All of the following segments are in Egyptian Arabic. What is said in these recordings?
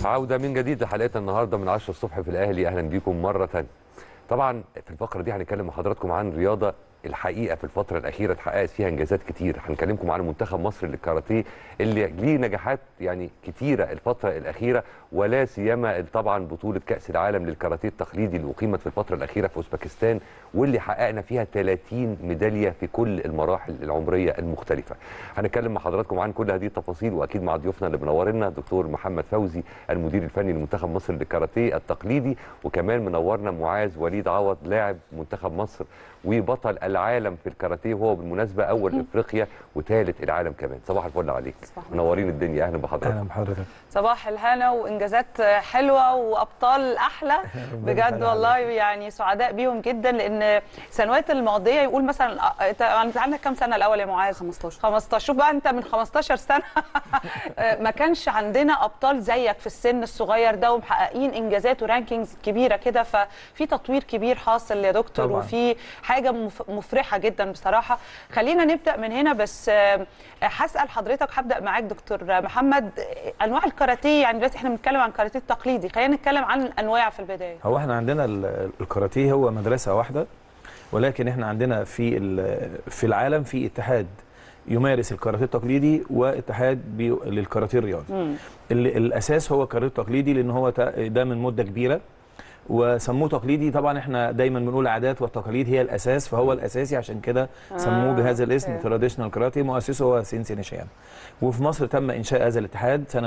عودة من جديد لحلقتنا النهارده من 10 الصبح في الأهلي أهلا بيكم مرة تانية. طبعا في الفقرة دي هنتكلم مع حضراتكم عن رياضة الحقيقة في الفترة الأخيرة اتحققت فيها إنجازات كتير، هنكلمكم عن منتخب مصر للكاراتيه اللي ليه نجاحات يعني كتيرة الفترة الأخيرة ولا سيما طبعا بطولة كأس العالم للكاراتيه التقليدي اللي أقيمت في الفترة الأخيرة في أوزبكستان واللي حققنا فيها 30 ميدالية في كل المراحل العمرية المختلفة. هنتكلم مع حضراتكم عن كل هذه التفاصيل وأكيد مع ضيوفنا اللي منورنا دكتور محمد فوزي المدير الفني لمنتخب مصر للكاراتيه التقليدي وكمان منورنا معاذ وليد عوض لاعب منتخب مصر وبطل العالم في الكاراتيه وهو بالمناسبه اول افريقيا وثالث العالم كمان صباح الفل عليك صباح الفل. منورين الدنيا اهلا بحضرتك اهلا بحضرتك صباح الهنا وانجازات حلوه وابطال احلى بجد يخليك. والله يعني سعداء بيهم جدا لان السنوات الماضيه يقول مثلا آه، انت انت عندك كام سنه الاول يا معاذ 15 15 شوف بقى انت من 15 سنه ما كانش عندنا ابطال زيك في السن الصغير ده ومحققين انجازات ورانكينجز كبيره كده ففي تطوير كبير حاصل يا دكتور طبعاً. وفي حاجه مف- مفرحه جدا بصراحه خلينا نبدا من هنا بس آه، هسال حضرتك هبدا معاك دكتور محمد آه، انواع الكاراتيه يعني دلوقتي احنا بنتكلم عن كاراتيه التقليدي خلينا نتكلم عن انواع في البدايه هو احنا عندنا ال- الكاراتيه هو مدرسه واحده ولكن احنا عندنا في ال- في العالم في اتحاد يمارس الكاراتيه التقليدي واتحاد بي- للكاراتيه الرياضي مم. ال- الاساس هو الكاراتيه التقليدي لان هو تا- ده من مده كبيره وسموه تقليدي طبعا احنا دايما بنقول العادات والتقاليد هي الاساس فهو الاساسي عشان كده سموه آه، بهذا الاسم أوكي. تراديشنال كاراتيه مؤسسه هو سينسي نيشياما وفي مصر تم انشاء هذا الاتحاد سنه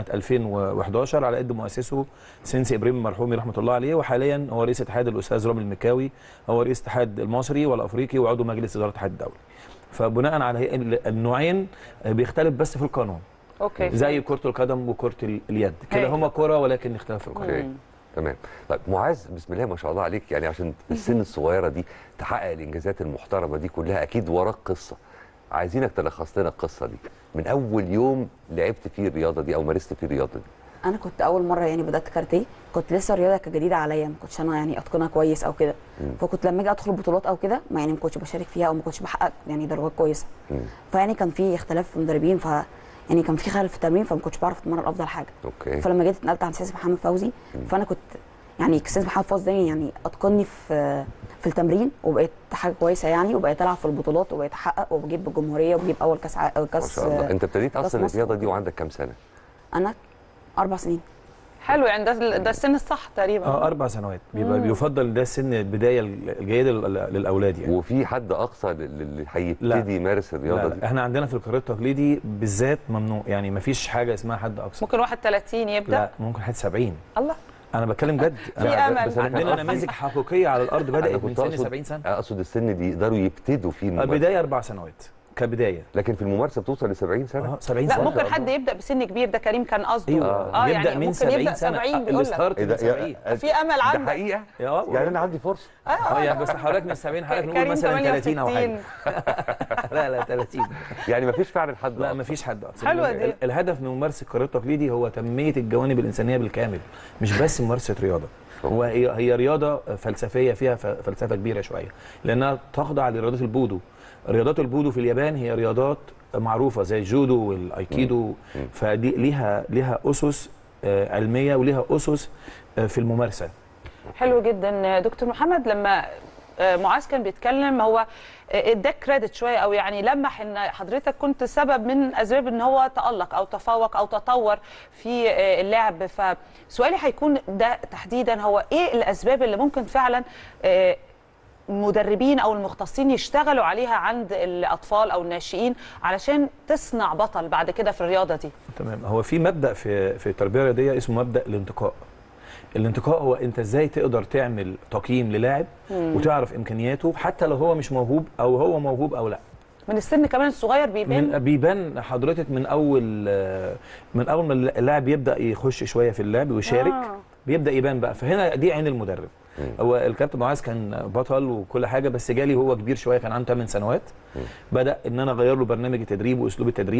2011 على يد مؤسسه سينسي ابراهيم المرحومي رحمه الله عليه وحاليا هو رئيس اتحاد الاستاذ رامي المكاوي هو رئيس الاتحاد المصري والافريقي وعضو مجلس اداره الاتحاد الدولي فبناء على هي- النوعين بيختلف بس في القانون اوكي زي كره القدم وكره ال- اليد كلاهما كره ولكن اختلاف في القانون اوكي تمام طيب معاذ بسم الله ما شاء الله عليك يعني عشان في السن الصغيره دي تحقق الانجازات المحترمه دي كلها اكيد وراك قصه عايزينك تلخص لنا القصه دي من اول يوم لعبت فيه الرياضه دي او مارست فيه الرياضه دي انا كنت اول مره يعني بدات كاراتيه كنت لسه الرياضه كانت جديده عليا ما كنتش انا يعني اتقنها كويس او كده مم. فكنت لما اجي ادخل بطولات او كده ما يعني ما كنتش بشارك فيها او ما كنتش بحقق يعني درجات كويسه مم. فيعني كان في اختلاف في المدربين ف يعني كان في خلل في التمرين فما كنتش بعرف اتمرن افضل حاجه اوكي فلما جيت اتنقلت عند سياسي محمد فوزي فانا كنت يعني سياسي محمد فوزي ده يعني اتقني في في التمرين وبقيت حاجه كويسه يعني وبقيت العب في البطولات وبقيت احقق وبجيب بالجمهوريه وبجيب اول كاس ع- ما كاس شاء الله انت ابتديت كاس اصلا مصر. الرياضه دي وعندك كام سنه انا اربع سنين حلو يعني ده ده السن الصح تقريبا اه اربع سنوات بيبقى بيفضل ده السن البدايه الجيده لل- للاولاد يعني وفي حد اقصى لل- اللي هيبتدي يمارس الرياضه لا دي لا احنا عندنا في الكاراتيه التقليدي بالذات ممنوع يعني ما فيش حاجه اسمها حد اقصى ممكن واحد 30 يبدا لا ممكن حد 70 الله انا بتكلم جد في أنا أمل. بس أنا عندنا كنت نماذج حقيقيه على الارض أنا بدات من كنت سن أقصد- 70 سنه اقصد السن دي يقدروا يبتدوا فيه الممارسه البدايه اربع سنوات كبدايه لكن في الممارسه بتوصل ل 70 سنه اه 70 لا سنه ممكن حد يبدا بسن كبير ده كريم كان قصده ايوه اه يبدا يعني من ممكن 70 يبدا سنه 70 بيقول لك الستارت ايه من ده 70 يا- في امل ده عندك حقيقه اه يعني انا عندي فرصه اه يعني بس حضرتك من 70 حضرتك نقول كريم مثلا 30 او 68 حاجه لا لا 30 يعني ما فيش فعلا حد لا أقصى. ما فيش حد اقصى حلوة دي. ال- الهدف من ممارسه الكاراتيه التقليدي هو تنميه الجوانب الانسانيه بالكامل مش بس ممارسه رياضه هو هي هي رياضه فلسفيه فيها ف- فلسفه كبيره شويه لانها تخضع لرياضات البودو رياضات البودو في اليابان هي رياضات معروفه زي الجودو والايكيدو فدي ليها ليها اسس آه، علميه وليها اسس آه، في الممارسه حلو جدا دكتور محمد لما آه، معاذ كان بيتكلم هو آه، اداك كريدت شويه او يعني لمح ان حضرتك كنت سبب من اسباب ان هو تالق او تفوق او تطور في آه، اللعب فسؤالي هيكون ده تحديدا هو ايه الاسباب اللي ممكن فعلا آه، المدربين او المختصين يشتغلوا عليها عند الاطفال او الناشئين علشان تصنع بطل بعد كده في الرياضه دي تمام هو في مبدا في في التربيه الرياضيه اسمه مبدا الانتقاء الانتقاء هو انت ازاي تقدر تعمل تقييم للاعب وتعرف امكانياته حتى لو هو مش موهوب او هو موهوب او لا من السن كمان الصغير بيبان من بيبان حضرتك من اول آه، من اول ما اللاعب يبدا يخش شويه في اللعب ويشارك آه. بيبدا يبان بقى فهنا دي عين المدرب هو الكابتن معاذ كان بطل وكل حاجه بس جالي هو كبير شويه كان عنده 8 سنوات بدا ان انا اغير له برنامج التدريب واسلوب التدريب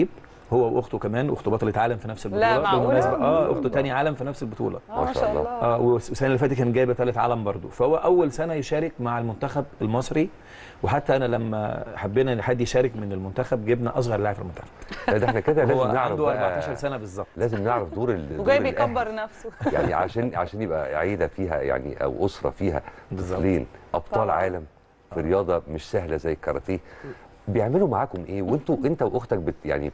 هو واخته كمان اخته بطله عالم في نفس البطوله معقولة؟ بالمناسبه اه اخته تاني عالم في نفس البطوله آه، ما شاء الله. اه والسنه اللي فاتت كان جايبه ثالث عالم برضو فهو اول سنه يشارك مع المنتخب المصري وحتى انا لما حبينا ان حد يشارك من المنتخب جبنا اصغر لاعب في المنتخب لا ده احنا كده هو لازم نعرف عنده بقى 14 سنه بالظبط لازم نعرف دور ال دور وجاي الأهل. بيكبر نفسه يعني عشان عشان يبقى عيله فيها يعني او اسره فيها بالظبط. طفلين ابطال طبعاً. عالم في رياضه مش سهله زي الكاراتيه بيعملوا معاكم ايه وانتوا انت واختك بت يعني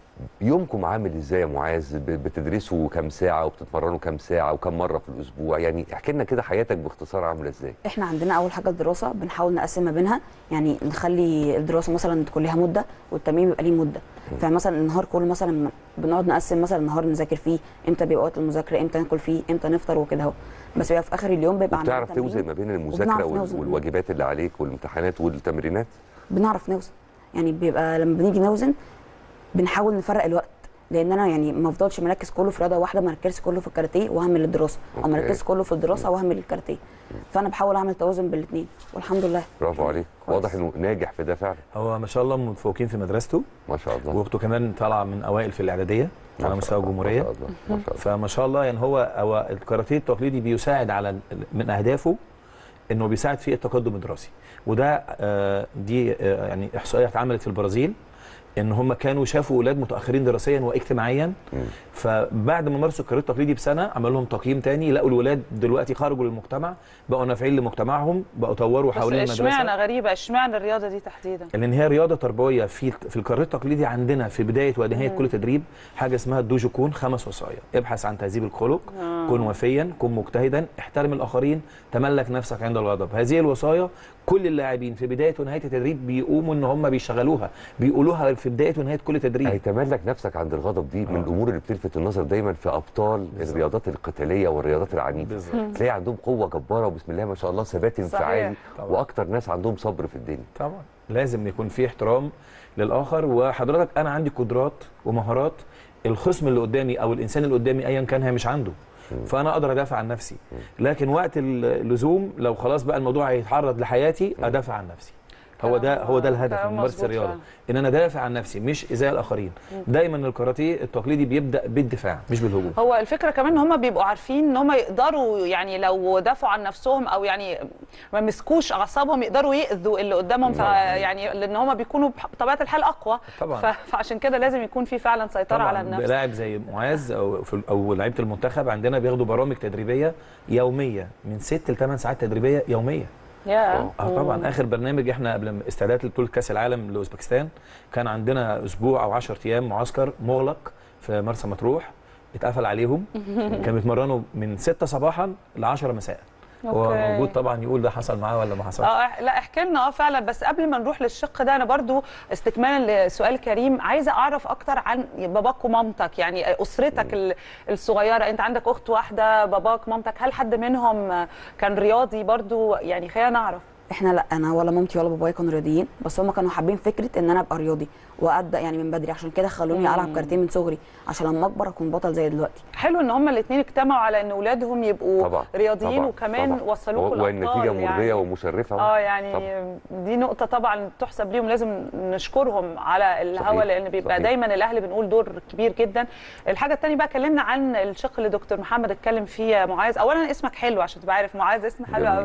يومكم عامل ازاي يا معاذ ب- بتدرسوا كام ساعه وبتتمرنوا كام ساعه وكم مره في الاسبوع يعني احكي لنا كده حياتك باختصار عامله ازاي احنا عندنا اول حاجه الدراسه بنحاول نقسم ما بينها يعني نخلي الدراسه مثلا تكون ليها مده والتمرين يبقى ليه مده فمثلا النهار كله مثلا بنقعد نقسم مثلا النهار نذاكر فيه امتى بيبقى وقت المذاكره امتى ناكل فيه امتى نفطر وكده اهو بس بيبقى في اخر اليوم بيبقى عندنا بتعرف تمرين. توزن ما بين المذاكره وبنعرف وال- نوزن. والواجبات اللي عليك والامتحانات والتمرينات بنعرف نوزن يعني بيبقى لما بنيجي نوزن بنحاول نفرق الوقت لان انا يعني ما افضلش مركز كله في رياضه واحده ما اركزش كله في الكاراتيه واهمل الدراسه او ما أوكي. اركزش كله في الدراسه واهمل الكاراتيه فانا بحاول اعمل توازن بالاثنين والحمد لله برافو عليك كويس. واضح انه ناجح في ده فعلا هو ما شاء الله متفوقين في مدرسته ما شاء الله واخته كمان طالعه من اوائل في الاعداديه ما على شاء مستوى الله، الجمهوريه ما شاء الله ما شاء الله فما شاء الله يعني هو هو الكاراتيه التقليدي بيساعد على ال- من اهدافه انه بيساعد في التقدم الدراسي وده آه، دي آه، يعني احصائيه اتعملت في البرازيل ان هم كانوا شافوا اولاد متاخرين دراسيا واجتماعيا مم. فبعد ما مارسوا الكاراتيه التقليدي بسنه عملوا لهم تقييم تاني لقوا الولاد دلوقتي خرجوا للمجتمع بقوا نافعين لمجتمعهم بقوا طوروا بس حوالين المدرسه اشمعنى غريبه اشمعنى الرياضه دي تحديدا لان هي رياضه تربويه في في القرار التقليدي عندنا في بدايه ونهايه كل تدريب حاجه اسمها الدوجو كون خمس وصايا ابحث عن تهذيب الخلق آه. كن وفيا كن مجتهدا احترم الاخرين تملك نفسك عند الغضب هذه الوصايا كل اللاعبين في بدايه ونهايه التدريب بيقوموا ان هم بيشغلوها بيقولوها في بدايه ونهايه كل تدريب هيتملك نفسك عند الغضب دي من آه. الامور اللي بتلفت النظر دايما في ابطال بالظبط. الرياضات القتاليه والرياضات العنيفه بالظبط تلاقي عندهم قوه جباره وبسم الله ما شاء الله ثبات انفعالي طبعا. واكتر ناس عندهم صبر في الدنيا طبعا لازم يكون في احترام للاخر وحضرتك انا عندي قدرات ومهارات الخصم اللي قدامي او الانسان اللي قدامي ايا كان هي مش عنده فانا اقدر ادافع عن نفسي لكن وقت اللزوم لو خلاص بقى الموضوع هيتعرض لحياتي ادافع عن نفسي هو ده هو ده الهدف كلام من ممارسه مظبوط الرياضه فعلا. ان انا دافع عن نفسي مش ازاء الاخرين دايما الكاراتيه التقليدي بيبدا بالدفاع مش بالهجوم هو الفكره كمان ان هم بيبقوا عارفين ان هم يقدروا يعني لو دافعوا عن نفسهم او يعني ما مسكوش اعصابهم يقدروا ياذوا اللي قدامهم يعني لان هم بيكونوا بطبيعه الحال اقوى طبعا. ف- فعشان كده لازم يكون في فعلا سيطره على النفس لاعب زي معاذ او في او لعيبه المنتخب عندنا بياخدوا برامج تدريبيه يوميه من 6 ل 8 ساعات تدريبيه يوميه يا اه طبعا اخر برنامج احنا قبل ما- استعداد لبطوله كاس العالم لاوزبكستان كان عندنا اسبوع او 10 ايام معسكر مغلق في مرسى مطروح اتقفل عليهم كانوا بيتمرنوا من 6 صباحا ل 10 مساء هو أوكي. موجود طبعا يقول ده حصل معاه ولا ما حصلش اه إح- لا احكي لنا اه فعلا بس قبل ما نروح للشق ده انا برضو استكمالا لسؤال كريم عايزه اعرف اكتر عن باباك ومامتك يعني اسرتك ال- الصغيره انت عندك اخت واحده باباك مامتك هل حد منهم كان رياضي برضو يعني خلينا نعرف احنا لا انا ولا مامتي ولا بابايا كانوا رياضيين بس هم كانوا حابين فكره ان انا ابقى رياضي وابدا يعني من بدري عشان كده خلوني العب كاراتيه من صغري عشان لما اكبر اكون بطل زي دلوقتي حلو ان هما الاثنين اجتمعوا على ان اولادهم يبقوا طبعا رياضيين طبعا وكمان طبعا. وصلوكوا و- والنتيجه الأبطال مرضيه يعني. ومشرفه اه يعني طبعا. دي نقطة طبعا تحسب ليهم لازم نشكرهم على الهوا صحيح، لأن بيبقى صحيح. دايما الأهل بنقول دور كبير جدا. الحاجة التانية بقى كلمنا عن الشق اللي دكتور محمد اتكلم فيه يا معاذ، أولا اسمك حلو عشان تبقى عارف معاذ اسم حلو جميل. قوي.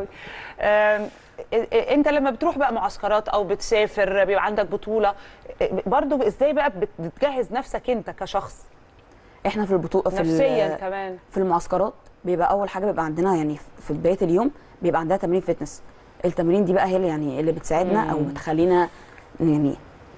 آم، إ- إ- انت لما بتروح بقى معسكرات او بتسافر بيبقى عندك بطوله برضو ازاي بقى بت- بتجهز نفسك انت كشخص احنا في البطوله في ال- نفسيا كمان في المعسكرات بيبقى اول حاجه بيبقى عندنا يعني في بدايه اليوم بيبقى عندنا تمرين فتنس التمرين دي بقى هي اللي يعني اللي بتساعدنا او مم. بتخلينا يعني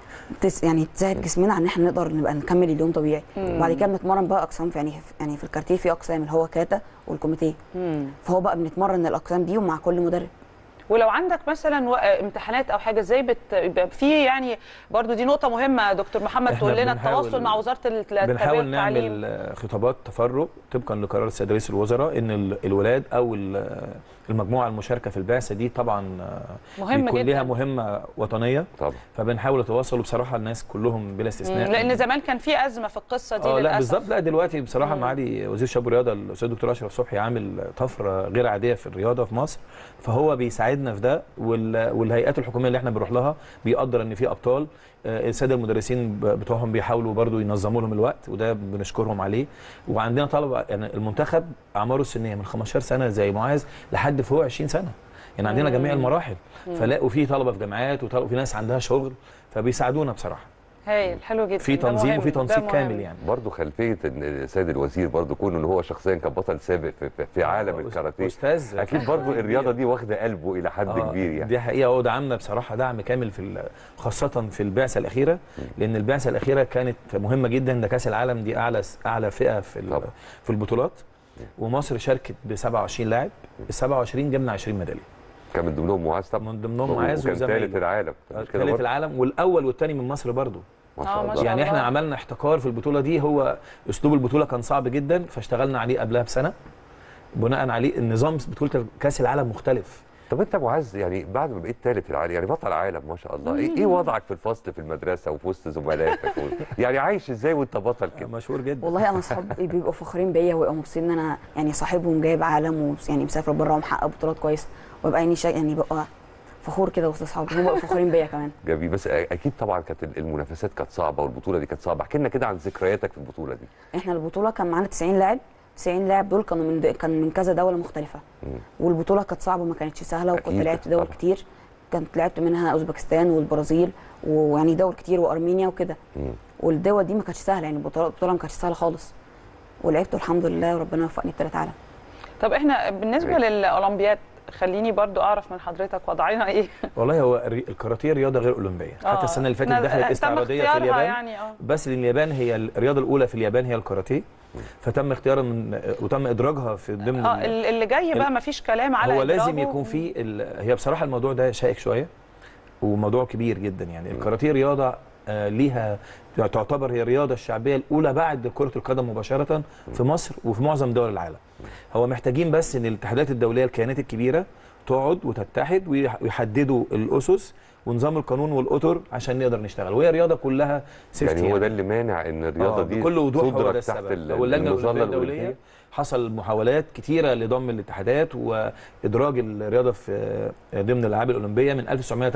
تس يعني تساعد جسمنا ان احنا نقدر نبقى نكمل اليوم طبيعي وبعد كده بنتمرن بقى اقسام في يعني يعني في الكارتيه في اقسام اللي هو كاتا والكوميتيه مم. فهو بقى بنتمرن الاقسام دي ومع كل مدرب ولو عندك مثلا و- امتحانات او حاجه ازاي بت... يبقى في يعني برضو دي نقطه مهمه يا دكتور محمد إحنا تقول لنا بنحاول- التواصل مع وزاره الت- التربيه بنحاول والتعليم نعمل آه، خطابات تفرق طبقا لقرار السيد رئيس الوزراء ان ال- الولاد او ال- المجموعه المشاركه في البعثه دي طبعا آه، مهم بيكون جدا ليها مهمه وطنيه طبعا فبنحاول نتواصل بصراحه الناس كلهم بلا مم. استثناء لان زمان كان في ازمه في القصه دي اه لا للأسف. بالظبط لا دلوقتي بصراحه مم. معالي وزير الشباب والرياضه الاستاذ الدكتور اشرف صبحي عامل طفره غير عاديه في الرياضه في مصر فهو بيساعدنا بيساعدنا في ده وال- والهيئات الحكوميه اللي احنا بنروح لها بيقدر ان في ابطال آه، الساده المدرسين ب- بتوعهم بيحاولوا برضو ينظموا لهم الوقت وده بنشكرهم عليه وعندنا طلبه يعني المنتخب اعماره السنيه من 15 سنه زي معاذ لحد فوق 20 سنه يعني عندنا جميع المراحل فلاقوا في طلبه في جامعات وطلبة في ناس عندها شغل فبيساعدونا بصراحه هايل حلو جدا في ده تنظيم مهم، وفي ده تنسيق مهم. كامل يعني برضه خلفيه ان السيد الوزير برضه كون ان هو شخصيا كان بطل سابق في, في, في عالم أست- الكاراتيه استاذ اكيد برضه الرياضه دي واخده قلبه الى حد آه، كبير يعني دي حقيقه هو دعمنا بصراحه دعم كامل في ال- خاصه في البعثه الاخيره لان البعثه الاخيره كانت مهمه جدا ده كاس العالم دي اعلى اعلى فئه في ال- طبعا. في البطولات ومصر شاركت ب 27 لاعب ال 27 جبنا 20 ميداليه كان من ضمنهم معاذ طبعا من ضمنهم معاذ وكان ثالث وزمايله العالم مش كده ثالث برضه؟ العالم والاول والثاني من مصر برضو ما آه، شاء ما الله شاء يعني احنا الله. عملنا احتكار في البطوله دي هو اسلوب البطوله كان صعب جدا فاشتغلنا عليه قبلها بسنه بناء عليه النظام بطوله كاس العالم مختلف طب انت معاذ يعني بعد ما بقيت ثالث العالم يعني بطل عالم ما شاء الله ايه, إيه وضعك في الفصل في المدرسه وفي وسط زملائك و- يعني عايش ازاي وانت بطل كده مشهور جدا والله انا اصحابي بيبقوا فخورين بيا ويبقوا مبسوطين ان انا يعني صاحبهم جايب عالم ويعني مسافر بره ومحقق بطولات كويسه وابقى يعني شا... يعني ببقى فخور كده وسط اصحابي هم بقوا فخورين بيا كمان جميل بس اكيد طبعا كانت المنافسات كانت صعبه والبطوله دي كانت صعبه احكي لنا كده عن ذكرياتك في البطوله دي احنا البطوله كان معانا 90 لاعب 90 لاعب دول كانوا من كان من كذا دوله مختلفه والبطوله كانت صعبه ما كانتش سهله وكنت أكيد، لعبت دول طبعا. كتير كنت لعبت منها اوزبكستان والبرازيل ويعني دول كتير وارمينيا وكده مم. والدول دي ما كانتش سهله يعني البطوله البطوله ما كانتش سهله خالص ولعبت الحمد لله وربنا وفقني بثلاث عالم طب احنا بالنسبه أيوة. للاولمبياد خليني برضو اعرف من حضرتك وضعنا ايه والله هو الري- الكاراتيه رياضه غير اولمبيه آه. حتى السنه اللي فاتت إحنا دخلت تم استعراضيه في اختيارها اليابان يعني اه بس لان اليابان هي الرياضه الاولى في اليابان هي الكاراتيه فتم اختيارها من وتم ادراجها في ضمن اه ال- اللي جاي بقى ما فيش كلام على هو لازم إدراجه. يكون في ال... هي بصراحه الموضوع ده شائك شويه وموضوع كبير جدا يعني الكاراتيه رياضه آه، ليها تعتبر هي الرياضه الشعبيه الاولى بعد كره القدم مباشره في مصر وفي معظم دول العالم هو محتاجين بس ان الاتحادات الدوليه الكيانات الكبيره تقعد وتتحد ويح- ويحددوا الاسس ونظام القانون والاطر عشان نقدر نشتغل وهي رياضه كلها سيفتي يعني هو ده اللي مانع ان الرياضه آه، دي بكل وضوح هو تدرك ده تحت السبب ال- هو اللجنه المظله الاولمبيه الدوليه الاولمبيه حصل محاولات كتيره لضم الاتحادات وادراج الرياضه في ضمن الالعاب الاولمبيه من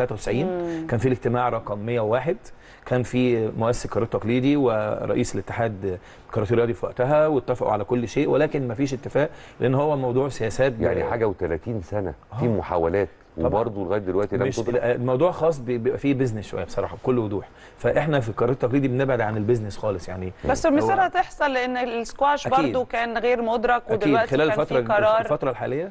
1993 كان في الاجتماع رقم 101 كان في مؤسس الكاراتيه التقليدي ورئيس الاتحاد الكاراتيه الرياضي في وقتها واتفقوا على كل شيء ولكن ما فيش اتفاق لان هو موضوع سياسات يعني حاجه و30 سنه في محاولات طبعاً. وبرضه لغايه دلوقتي لم مش تدرك الموضوع خاص بي- بيبقى فيه بيزنس شويه بصراحه بكل وضوح فاحنا في الكاراتيه التقليدي بنبعد عن البيزنس خالص يعني بس هو- مصيرها تحصل لان السكواش أكيد. برضو كان غير مدرك اكيد ودلوقتي خلال كان الفتره في قرار الفتره الحاليه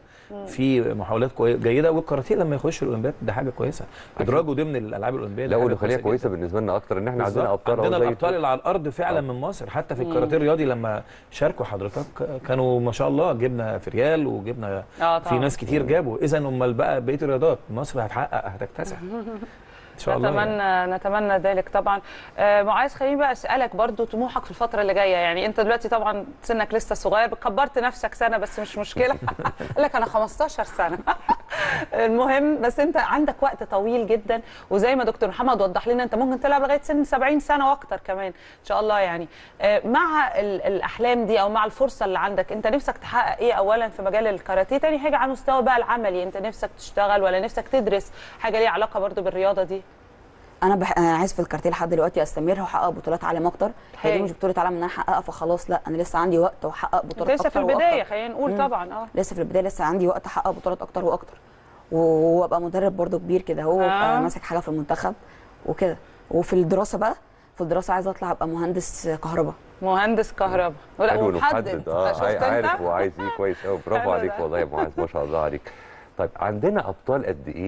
في محاولات كوي... جيده والكاراتيه لما يخش الاولمبياد ده حاجه كويسه ادراجه ضمن الالعاب الاولمبيه لا ده حاجة واللي خليها كويسه جداً. بالنسبه لنا اكتر ان احنا عندنا بالظبط. ابطال أهو عندنا زي الابطال اللي على الارض فعلا آه. من مصر حتى في الكاراتيه الرياضي لما شاركوا حضرتك كانوا ما شاء الله جبنا في ريال وجبنا اه في طبعا ناس كتير جابوا اذا امال بقى بقيه الرياضات مصر هتحقق هتكتسح ان شاء الله نتمنى يعني. نتمنى ذلك طبعا آه معاذ خليني بقى اسالك برضو طموحك في الفتره اللي جايه يعني انت دلوقتي طبعا سنك لسه صغير كبرت نفسك سنه بس مش مشكله قال لك انا 15 سنه المهم بس انت عندك وقت طويل جدا وزي ما دكتور محمد وضح لنا انت ممكن تلعب لغايه سن 70 سنه واكتر كمان ان شاء الله يعني آه، مع ال- الاحلام دي او مع الفرصه اللي عندك انت نفسك تحقق ايه اولا في مجال الكاراتيه تاني حاجه على المستوى بقى العملي انت نفسك تشتغل ولا نفسك تدرس حاجه ليها علاقه برضو بالرياضه دي انا بح... انا عايز في الكارتيه لحد دلوقتي استمر واحقق بطولات عالم اكتر هي هاي. دي مش بطوله عالم ان انا احققها فخلاص لا انا لسه عندي وقت واحقق انت بطولات لسه في اكتر البدايه وأكتر. خلينا نقول مم. طبعا اه لسه في البدايه لسه عندي وقت احقق بطولات اكتر واكتر و- وابقى مدرب برضو كبير كده هو آه. آه. ماسك حاجه في المنتخب وكده وفي الدراسه بقى في الدراسه عايزه اطلع ابقى مهندس كهرباء مهندس كهرباء ولا حلو إنه ومحدد محدد اه شفت عاي- انت؟ عارف هو عايز ايه كويس قوي برافو حلو عليك ده. والله يا معاذ ما شاء الله عليك طيب عندنا ابطال قد ايه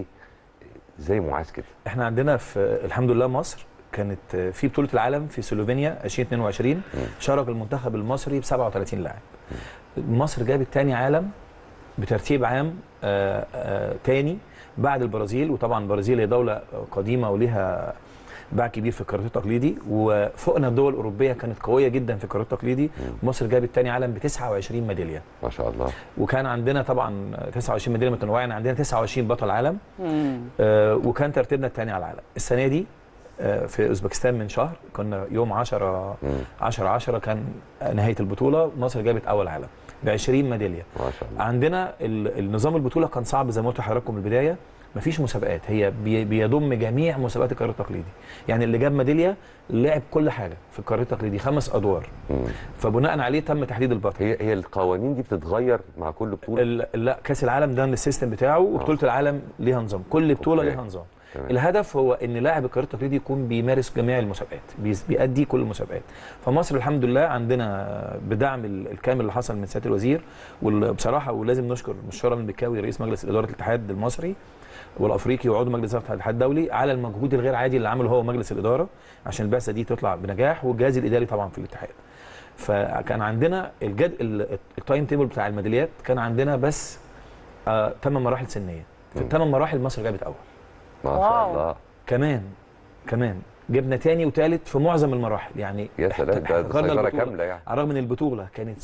زي معاذ كده احنا عندنا في الحمد لله مصر كانت في بطوله العالم في سلوفينيا 2022 شارك المنتخب المصري ب 37 لاعب مصر جابت تاني عالم بترتيب عام آه، آه، تاني بعد البرازيل وطبعا البرازيل هي دوله قديمه وليها باع كبير في الكاراتيه التقليدي وفوقنا الدول الاوروبيه كانت قويه جدا في الكاراتيه التقليدي مصر جابت تاني عالم ب 29 ميداليه ما شاء الله وكان عندنا طبعا 29 ميداليه متنوعه يعني عندنا 29 بطل عالم مم. آه، وكان ترتيبنا الثاني على العالم السنه دي آه، في اوزبكستان من شهر كنا يوم 10 مم. 10 10 كان نهايه البطوله مصر جابت اول عالم ب 20 ميداليه ما شاء الله عندنا ال- النظام البطوله كان صعب زي ما قلت لحضراتكم من البدايه مفيش مسابقات هي بي- بيضم جميع مسابقات الكارate التقليدي يعني اللي جاب ميداليه لعب كل حاجه في الكارate التقليدي خمس ادوار مم. فبناء عليه تم تحديد البطل هي هي القوانين دي بتتغير مع كل بطوله ال- لا كاس العالم ده السيستم بتاعه وبطوله العالم ليها نظام كل بطوله أوكي. ليها نظام تمام. الهدف هو ان لاعب الكارate التقليدي يكون بيمارس جميع المسابقات بيس- بيأدي كل المسابقات فمصر الحمد لله عندنا بدعم ال- الكامل اللي حصل من سياده الوزير وبصراحه ولازم نشكر مشوره من بكاوي رئيس مجلس اداره الاتحاد المصري والافريقي وعضو مجلس اداره الاتحاد الدولي على المجهود الغير عادي اللي عمله هو مجلس الاداره عشان البعثه دي تطلع بنجاح والجهاز الاداري طبعا في الاتحاد فكان عندنا الجد ال- التايم تيبل بتاع الميداليات كان عندنا بس آه ثمان مراحل سنيه في مم. الثمان مراحل مصر جابت اول ما شاء واو. الله كمان كمان جبنا تاني وتالت في معظم المراحل يعني يا سلام ده- ده احتكرنا سيطره البطولة. كامله يعني على الرغم ان البطوله كانت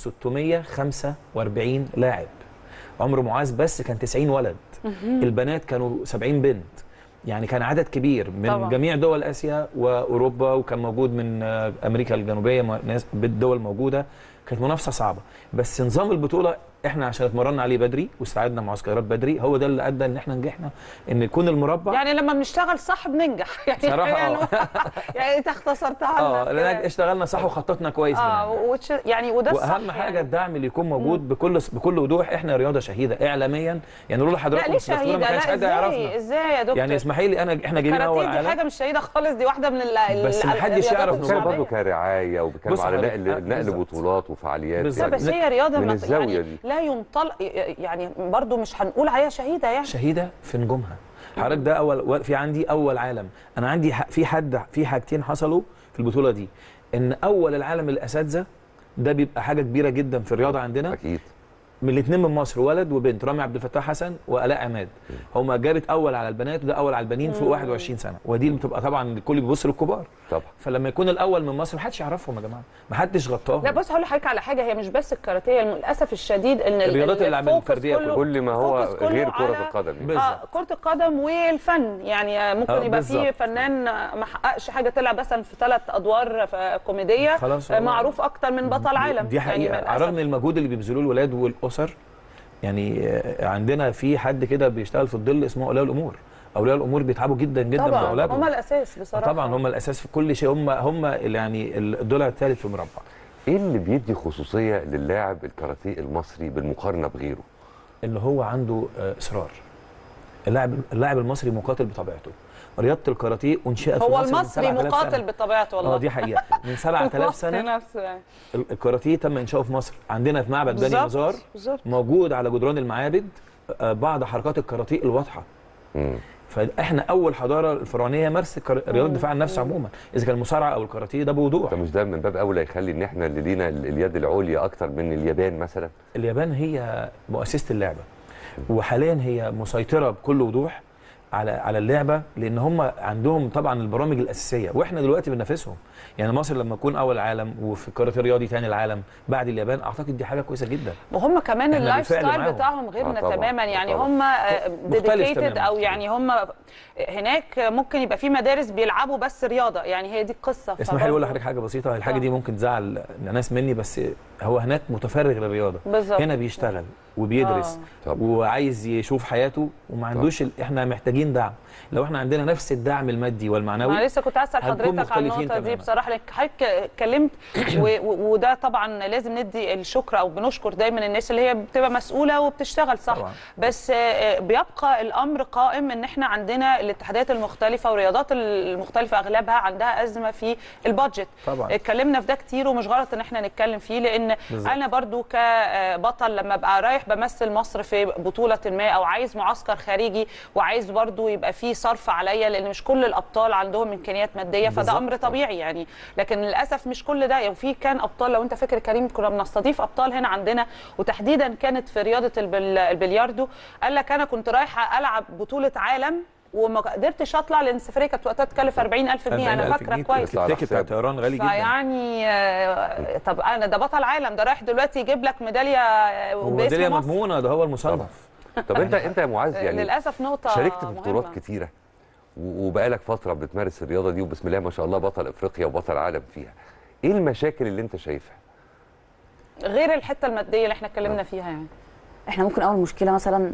645 لاعب عمر معاذ بس كان 90 ولد البنات كانوا 70 بنت يعني كان عدد كبير من طبعاً. طبعا. جميع دول اسيا واوروبا وكان موجود من آه، امريكا الجنوبيه م- ناس دول موجوده كانت منافسه صعبه بس نظام البطوله احنا عشان اتمرنا عليه بدري واستعدنا معسكرات بدري هو ده اللي ادى ان احنا نجحنا ان يكون المربع يعني لما بنشتغل صح بننجح يعني صراحة يعني, آه. يعني انت اختصرتها لنا اه لان كده. اشتغلنا صح وخططنا كويس من اه الأول. وتش... يعني وده الصح واهم حاجه يعني. الدعم اللي يكون موجود بكل بكل وضوح احنا رياضه شهيده اعلاميا يعني لولا لا حضراتكم ليه استضفتونا شهيده ما كانش لا حد ازاي يعرفنا ازاي يا دكتور يعني اسمحي لي انا احنا جايين اول الكاراتيه دي حاجه عالم مش شهيده خالص دي واحده من ال بس ال- محدش الرياضات يعرف بتتكلم الصعبة. برضه كرعايه وبتتكلم بص على حضرتك، نقل آه، نقل بالظبط. بطولات وفعاليات بالظبط. لا بس نك- هي رياضه من ما- الزاوية يعني دي. لا ينطلق يعني برضو مش هنقول عليها شهيده يعني شهيده في نجومها حضرتك ده اول و- في عندي اول عالم انا عندي ح- في حد في حاجتين حصلوا في البطوله دي ان اول العالم الاساتذه ده بيبقى حاجه كبيره جدا في الرياضه عندنا اكيد من الاثنين من مصر ولد وبنت رامي عبد الفتاح حسن والاء عماد هما جابت اول على البنات وده اول على البنين فوق 21 سنه ودي اللي بتبقى طبعا الكل بيبص للكبار طبعا فلما يكون الاول من مصر محدش يعرفهم يا جماعه محدش غطاهم لا بص هقول لحضرتك على حاجه هي مش بس الكاراتيه للاسف الشديد ان ال- الرياضات ال- اللي عمل الفوكس الفردية كله- كل ما هو الفوكس كله غير كره على- القدم يعني. بالظبط. اه كرة القدم والفن يعني ممكن آه، يبقى في بالظبط. فنان ما حققش حاجة طلع مثلا في ثلاث أدوار في كوميدية خلاص آه، هو- معروف أكتر من بطل عالم دي حقيقه يعني على الرغم من المجهود اللي بيبذلوه الولاد والاسر يعني آه، عندنا في حد كده بيشتغل في الظل اسمه اولياء الامور اولياء الامور بيتعبوا جدا جدا مع طبعا اولادهم هم الأساس بصراحة طبعا هم الاساس في كل شيء هم هم اللي يعني الضلع الثالث في المربع ايه اللي بيدي خصوصيه للاعب الكاراتيه المصري بالمقارنه بغيره اللي هو عنده آه، اصرار اللاعب اللاعب المصري مقاتل بطبيعته رياضه الكاراتيه انشئت في هو مصر من المصري 7000 مقاتل سنة. بطبيعته والله اه دي حقيقه من 7000 المصري سنه نفسه يعني ال- الكاراتيه تم انشاؤه في مصر عندنا في معبد بني بالظبط، مزار بالظبط موجود على جدران المعابد آه، بعض حركات الكاراتيه الواضحه مم. فاحنا اول حضاره الفرعونيه مارست الكر- رياضه الدفاع عن النفس عموما اذا كان المصارعه او الكاراتيه ده بوضوح طب مش ده من باب اولى يخلي ان احنا اللي لينا ال- اليد العليا اكتر من اليابان مثلا اليابان هي مؤسسه اللعبه وحاليا هي مسيطره بكل وضوح على على اللعبه لان هم عندهم طبعا البرامج الاساسيه واحنا دلوقتي بننافسهم يعني مصر لما تكون اول عالم وفي الكاراتيه الرياضي ثاني العالم بعد اليابان اعتقد دي حاجه كويسه جدا وهم كمان إحنا اللايف بالفعل ستايل معاهم. بتاعهم غيرنا آه طبعاً، تماما آه يعني طبعاً. هم مختلف ديديكيتد تماماً. او يعني هم هناك ممكن يبقى في مدارس بيلعبوا بس رياضه يعني هي دي القصه اسمح لي اقول فبرضه- لحضرتك حاجه بسيطه الحاجه آه. دي ممكن تزعل ناس مني بس هو هناك متفرغ للرياضه بالظبط هنا بيشتغل وبيدرس طب. وعايز يشوف حياته وما عندوش ال... احنا محتاجين دعم لو احنا عندنا نفس الدعم المادي والمعنوي انا لسه كنت اسال هنكون حضرتك على مختلفين النقطه دي تماماً. بصراحه لأنك حضرتك اتكلمت و- و- وده طبعا لازم ندي الشكر او بنشكر دايما الناس اللي هي بتبقى مسؤوله وبتشتغل صح طبعاً. بس آه، بيبقى الامر قائم ان احنا عندنا الاتحادات المختلفه والرياضات المختلفه اغلبها عندها ازمه في البادجت طبعاً. اتكلمنا في ده كتير ومش غلط ان احنا نتكلم فيه لان بالظبط. انا برضو كبطل لما ابقى رايح بمثل مصر في بطوله ما او عايز معسكر خارجي وعايز برضو يبقى فيه صرف عليا لان مش كل الابطال عندهم امكانيات ماديه فده بالظبط. امر طبيعي يعني لكن للاسف مش كل ده يعني في كان ابطال لو انت فاكر كريم كنا بنستضيف ابطال هنا عندنا وتحديدا كانت في رياضه البل البلياردو قال لك انا كنت رايحه العب بطوله عالم وما قدرتش اطلع لان السفريه كانت وقتها تكلف 40000 جنيه انا 40,000 فاكره جنيه. كويس على التيكت بتاع حساب. الطيران غالي جدا فيعني آه، طب انا ده بطل عالم ده رايح دلوقتي يجيب لك ميداليه آه، وميداليه باسم مصر مضمونه ده هو المصنف طب انت انت يا معاذ يعني للاسف نقطه شاركت في مهمة. بطولات كتيره و- وبقالك فتره بتمارس الرياضه دي وبسم الله ما شاء الله بطل افريقيا وبطل عالم فيها ايه المشاكل اللي انت شايفها غير الحته الماديه اللي احنا اتكلمنا فيها يعني احنا ممكن اول مشكله مثلا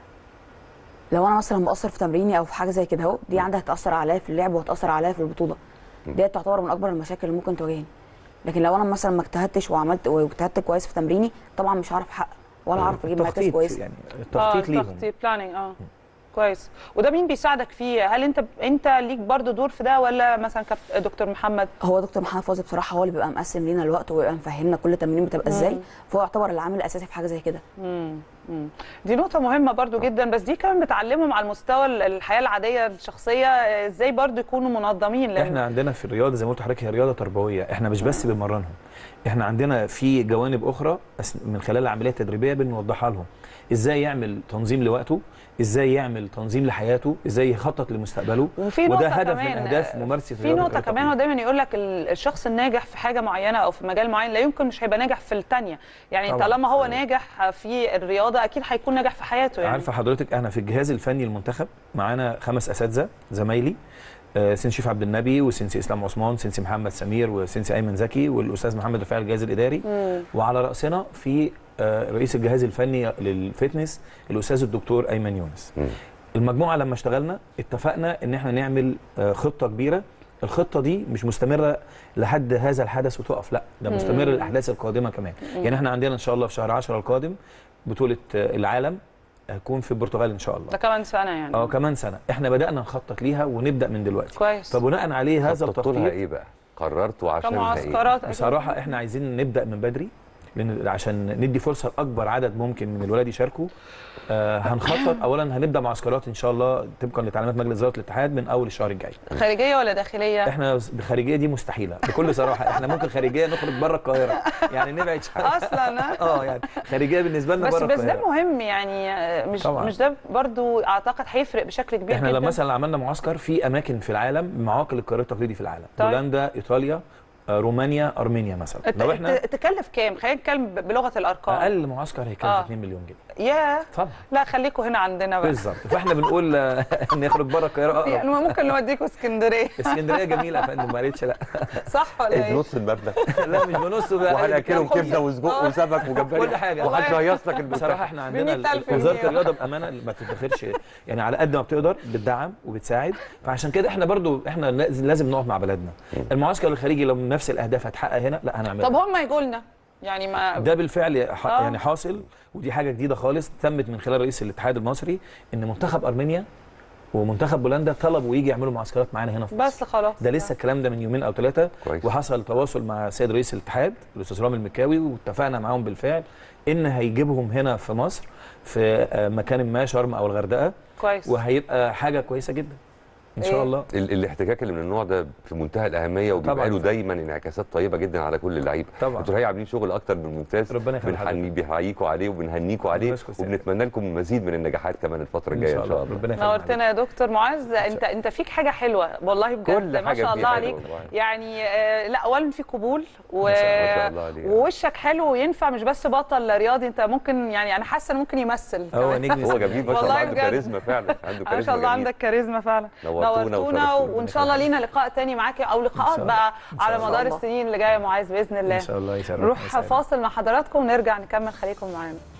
لو انا مثلا مقصر في تمريني او في حاجه زي كده اهو دي عندها هتاثر عليا في اللعب وهتاثر عليا في البطوله دي تعتبر من اكبر المشاكل اللي ممكن تواجهني لكن لو انا مثلا ما اجتهدتش وعملت واجتهدت كويس في تمريني طبعا مش هعرف احقق ولا هعرف اجيب مركز التخطيط كويس يعني التخطيط ليهم التخطيط بلاننج اه كويس وده مين بيساعدك فيه هل انت انت ليك برضو دور في ده ولا مثلا كابت- دكتور محمد هو دكتور محمد فوزي بصراحه هو اللي بيبقى مقسم لينا الوقت وبيبقى مفهمنا كل تمرين بتبقى ازاي فهو يعتبر العامل الاساسي في حاجه زي كده مم. مم. دي نقطة مهمة برضو جدا بس دي كمان بتعلمهم على المستوى ال- الحياة العادية الشخصية آه، ازاي برضو يكونوا منظمين لان احنا عندنا في الرياضه زي ما قلت لحضرتك هي رياضه تربويه احنا مش بس بنمرنهم احنا عندنا في جوانب اخرى أس- من خلال العمليه التدريبيه بنوضحها لهم ازاي يعمل تنظيم لوقته ازاي يعمل تنظيم لحياته ازاي يخطط لمستقبله وفي وده نقطة هدف كمان من اهداف ممارسه في الرياضة نقطة كرياضة كمان هو دايما يقول لك ال- الشخص الناجح في حاجة معينة أو في مجال معين لا يمكن مش هيبقى ناجح في التانية يعني طبعاً. طالما هو ناجح في الرياضة أكيد هيكون ناجح في حياته يعني عارفه حضرتك احنا في الجهاز الفني المنتخب معانا خمس اساتذه زمايلي آه، سينسي شريف عبد النبي وسينسي اسلام عثمان سينسي محمد سمير وسينسي ايمن زكي والاستاذ محمد رفاعي الجهاز الاداري مم. وعلى راسنا في آه، رئيس الجهاز الفني للفتنس الاستاذ الدكتور ايمن يونس مم. المجموعه لما اشتغلنا اتفقنا ان احنا نعمل آه، خطه كبيره الخطه دي مش مستمره لحد هذا الحدث وتقف لا ده مستمر للاحداث القادمه كمان يعني احنا عندنا ان شاء الله في شهر 10 القادم بطوله آه، العالم هتكون في البرتغال ان شاء الله ده كمان سنة يعني اه كمان سنه احنا بدانا نخطط ليها ونبدا من دلوقتي كويس فبناء عليه هذا خططتوا لها التخطيط ايه بقى قررتوا عشانها ايه كمعسكرات أكيد. بصراحه احنا عايزين نبدا من بدري لان عشان ندي فرصه لاكبر عدد ممكن من الولاد يشاركوا آه هنخطط اولا هنبدا معسكرات ان شاء الله طبقا لتعليمات مجلس اداره الاتحاد من اول الشهر الجاي خارجية ولا داخلية؟ احنا الخارجيه دي مستحيله بكل صراحه احنا ممكن خارجيه نخرج بره القاهره يعني نبعد شويه أصلا ها؟ اه يعني خارجيه بالنسبه لنا بس بره بس ده القاهره مهم يعني آه، مش طبعاً. مش ده برضو اعتقد هيفرق بشكل كبير احنا جدا لما مثلا عملنا معسكر في اماكن في العالم معاقل القرار التقليدي في العالم طيب. هولندا ايطاليا آه، رومانيا ارمينيا مثلا الت- لو احنا الت- تكلف كام؟ خلينا نتكلم ب- بلغة الأرقام اقل معسكر هيكلف آه. 2 مليون جنيه يا طبعا لا خليكم هنا عندنا بقى بالظبط فاحنا بنقول آه، نخرج بره القاهره يعني اقرب ممكن نوديكم اسكندريه اسكندريه جميله يا فندم ما قالتش لا صح ولا ايه ايه؟ نص المبلغ لا مش بنص بقى وهناكلهم خبز. كبده وسجق آه. وسمك وجمبري كل حاجة. وحد هيص لك بصراحه احنا عندنا ب 100,000 وزاره جنيه. الرياضه بامانه ما تتدخرش يعني على قد ما بتقدر بتدعم وبتساعد فعشان كده احنا برضو احنا لازم لازم نقف مع بلدنا المعسكر الخارجي لو نفس الاهداف هتحقق هنا لا هنعملها طب هم يجوا لنا يعني ما ده بالفعل ح- آه. يعني حاصل ودي حاجه جديده خالص تمت من خلال رئيس الاتحاد المصري ان منتخب ارمينيا ومنتخب بولندا طلبوا يجي يعملوا معسكرات معانا هنا في مصر بس خلاص ده لسه الكلام ده من يومين او ثلاثه كويس. وحصل تواصل مع السيد رئيس الاتحاد الاستاذ رامي المكاوي واتفقنا معاهم بالفعل ان هيجيبهم هنا في مصر في آه، مكان ما شرم او الغردقه كويس وهيبقى حاجه كويسه جدا ان شاء إيه؟ الله ال- الاحتكاك اللي من النوع ده في منتهى الاهميه وبيبقى طبعاً. له دايما انعكاسات طيبه جدا على كل اللعيبه طبعاً. انتوا الحقيقه عاملين شغل اكتر من ممتاز ربنا يخلي بنحني بنحييكم عليه وبنهنيكم عليه يشكر سيادتك. وبنتمنى لكم مزيد من النجاحات كمان الفتره ان الجايه شاء ان شاء الله الله ربنا يخليك نورتنا يا دكتور معاذ انت انت فيك حاجه حلوه والله بجد كل ما حاجة شاء فيه الله حلوة عليك والله. يعني آه، لا اولا في قبول و... ما شاء ما شاء الله عليك. ووشك حلو وينفع مش بس بطل رياضي انت ممكن يعني انا حاسه انه ممكن يمثل هو كمان. نجم هو جميل ما شاء والله الله عنده بجد. كاريزما فعلا عنده ما كاريزما شاء الله جميل. عندك كاريزما فعلا نورتونا نورتونا وشرفتونا. وان شاء الله لينا لقاء تاني معاكي او لقاءات الله. بقى إن شاء على الله. مدار السنين اللي جايه معاذ باذن الله ان شاء الله يسعدك نروح فاصل مع حضراتكم ونرجع نكمل خليكم معانا